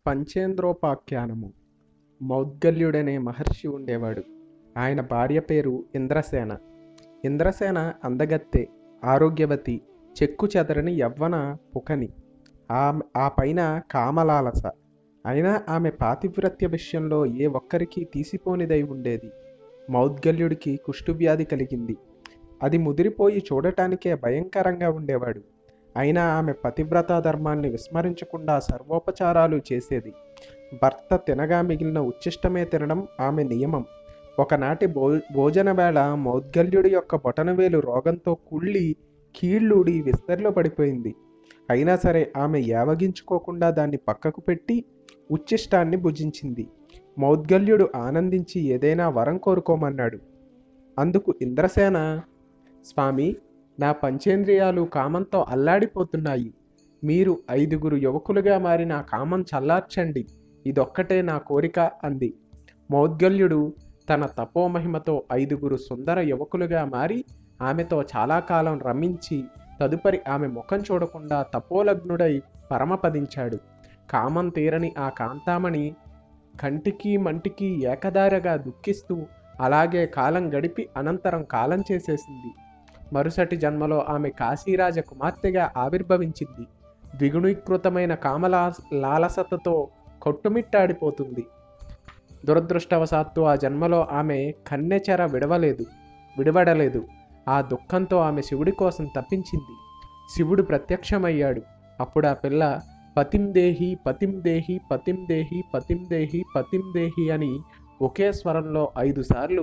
పంచేంద్రోపాఖ్యానము మౌద్గల్యుడనే మహర్షి ఉండేవాడు ఆయన భార్య పేరు ఇంద్రసేన ఇంద్రసేన అందగత్తె ఆరోగ్యవతి చెక్కు చెదరని యవ్వన పుకని ఆ ఆ పైన కామలాలస అయినా ఆమె పాతివ్రత్య విషయంలో ఏ ఒక్కరికి తీసిపోనిదై ఉండేది మౌద్గల్యుడికి కుష్ఠువ్యాధి కలిగింది అది ముదిరిపోయి చూడటానికే భయంకరంగా ఉండేవాడు అయినా ఆమె పతివ్రతా ధర్మాన్ని విస్మరించకుండా సర్వోపచారాలు చేసేది భర్త తినగా మిగిలిన ఉచ్ఛిష్టమే తినడం ఆమె నియమం ఒకనాటి భో భోజన వేళ మౌద్గల్యుడి యొక్క బొటనవేలు రోగంతో కుళ్ళి కీళ్ళూడి విస్తరిలో పడిపోయింది అయినా సరే ఆమె యావగించుకోకుండా దాన్ని పక్కకు పెట్టి ఉచ్ఛిష్టాన్ని భుజించింది మౌద్గల్యుడు ఆనందించి ఏదైనా వరం కోరుకోమన్నాడు అందుకు ఇంద్రసేన స్వామి నా పంచేంద్రియాలు కామంతో అల్లాడిపోతున్నాయి మీరు ఐదుగురు యువకులుగా మారి నా కామం చల్లార్చండి ఇదొక్కటే నా కోరిక అంది మౌద్గల్యుడు తన తపోమహిమతో ఐదుగురు సుందర యువకులుగా మారి ఆమెతో చాలా కాలం రమించి తదుపరి ఆమె ముఖం చూడకుండా తపోలగ్నుడై పరమపదించాడు కామం తీరని ఆ కాంతామణి కంటికి మంటికి ఏకదారగా దుఃఖిస్తూ అలాగే కాలం గడిపి అనంతరం కాలం చేసేసింది మరుసటి జన్మలో ఆమె కాశీరాజ కుమార్తెగా ఆవిర్భవించింది ద్విగుణీకృతమైన కామలా లాలసతతో కొట్టుమిట్టాడిపోతుంది దురదృష్టవశాత్తు ఆ జన్మలో ఆమె కన్నెచెర విడవలేదు విడవడలేదు ఆ దుఃఖంతో ఆమె శివుడి కోసం తప్పించింది శివుడు ప్రత్యక్షమయ్యాడు అప్పుడు ఆ పిల్ల పతిం దేహి పతిం దేహి పతిం దేహి పతిం దేహి పతిం దేహి అని ఒకే స్వరంలో ఐదు సార్లు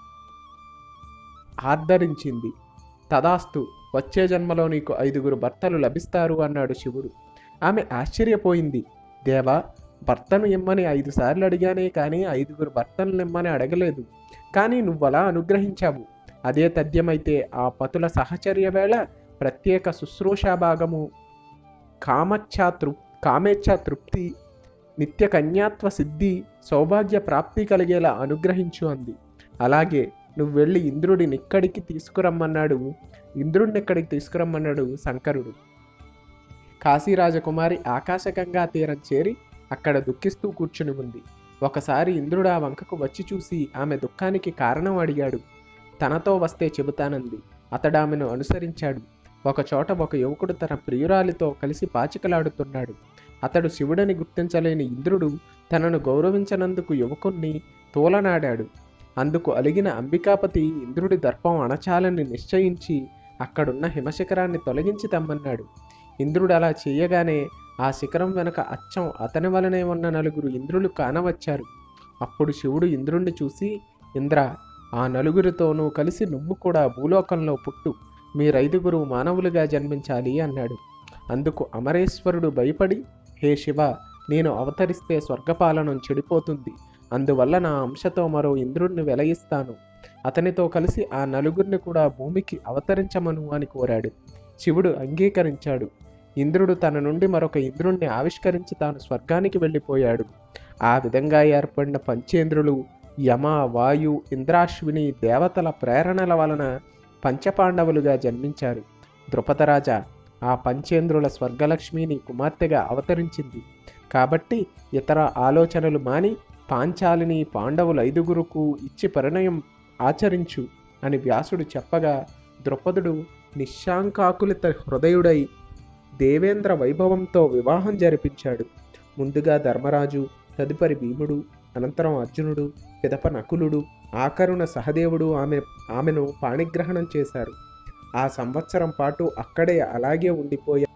ఆర్దరించింది తదాస్తు వచ్చే జన్మలో నీకు ఐదుగురు భర్తలు లభిస్తారు అన్నాడు శివుడు ఆమె ఆశ్చర్యపోయింది దేవా భర్తను ఇమ్మని ఐదు సార్లు అడిగానే కానీ ఐదుగురు భర్తలను ఇమ్మని అడగలేదు కానీ నువ్వలా అనుగ్రహించావు అదే తథ్యమైతే ఆ పతుల సహచర్య వేళ ప్రత్యేక శుశ్రూషా భాగము కామచ్ఛా తృ కామేచ్ఛా తృప్తి నిత్య కన్యాత్వ సిద్ధి సౌభాగ్య ప్రాప్తి కలిగేలా అనుగ్రహించు అంది అలాగే నువ్వు వెళ్ళి ఇంద్రుడిని ఇక్కడికి తీసుకురమ్మన్నాడు ఇంద్రుడిని ఇక్కడికి తీసుకురమ్మన్నాడు శంకరుడు కాశీరాజకుమారి ఆకాశగంగా తీరం చేరి అక్కడ దుఃఖిస్తూ కూర్చుని ఉంది ఒకసారి ఇంద్రుడు ఆ వంకకు వచ్చి చూసి ఆమె దుఃఖానికి కారణం అడిగాడు తనతో వస్తే చెబుతానంది అతడు ఆమెను అనుసరించాడు ఒకచోట ఒక యువకుడు తన ప్రియురాలితో కలిసి పాచికలాడుతున్నాడు అతడు శివుడని గుర్తించలేని ఇంద్రుడు తనను గౌరవించనందుకు యువకుణ్ణి తోలనాడాడు అందుకు అలిగిన అంబికాపతి ఇంద్రుడి దర్పం అణచాలని నిశ్చయించి అక్కడున్న హిమశిఖరాన్ని తొలగించి తెమ్మన్నాడు ఇంద్రుడు అలా చేయగానే ఆ శిఖరం వెనక అచ్చం అతని వలనే ఉన్న నలుగురు ఇంద్రులు కానవచ్చారు అప్పుడు శివుడు ఇంద్రుణ్ణి చూసి ఇంద్ర ఆ నలుగురితోనూ కలిసి నువ్వు కూడా భూలోకంలో పుట్టు మీరైదుగురు మానవులుగా జన్మించాలి అన్నాడు అందుకు అమరేశ్వరుడు భయపడి హే శివ నేను అవతరిస్తే స్వర్గపాలనం చెడిపోతుంది అందువల్ల నా అంశతో మరో ఇంద్రుణ్ణి వెలయిస్తాను అతనితో కలిసి ఆ నలుగురిని కూడా భూమికి అవతరించమను అని కోరాడు శివుడు అంగీకరించాడు ఇంద్రుడు తన నుండి మరొక ఇంద్రుణ్ణి ఆవిష్కరించి తాను స్వర్గానికి వెళ్ళిపోయాడు ఆ విధంగా ఏర్పడిన పంచేంద్రులు యమ వాయు ఇంద్రాశ్విని దేవతల ప్రేరణల వలన పంచపాండవులుగా జన్మించారు ద్రుపదరాజ ఆ పంచేంద్రుల స్వర్గలక్ష్మిని కుమార్తెగా అవతరించింది కాబట్టి ఇతర ఆలోచనలు మాని పాంచాలిని పాండవుల ఐదుగురుకు ఇచ్చి పరిణయం ఆచరించు అని వ్యాసుడు చెప్పగా ద్రుపదుడు నిశాంకాకులిత హృదయుడై దేవేంద్ర వైభవంతో వివాహం జరిపించాడు ముందుగా ధర్మరాజు తదుపరి భీముడు అనంతరం అర్జునుడు పిదప నకులుడు ఆకరుణ సహదేవుడు ఆమె ఆమెను పాణిగ్రహణం చేశారు ఆ సంవత్సరం పాటు అక్కడే అలాగే ఉండిపోయా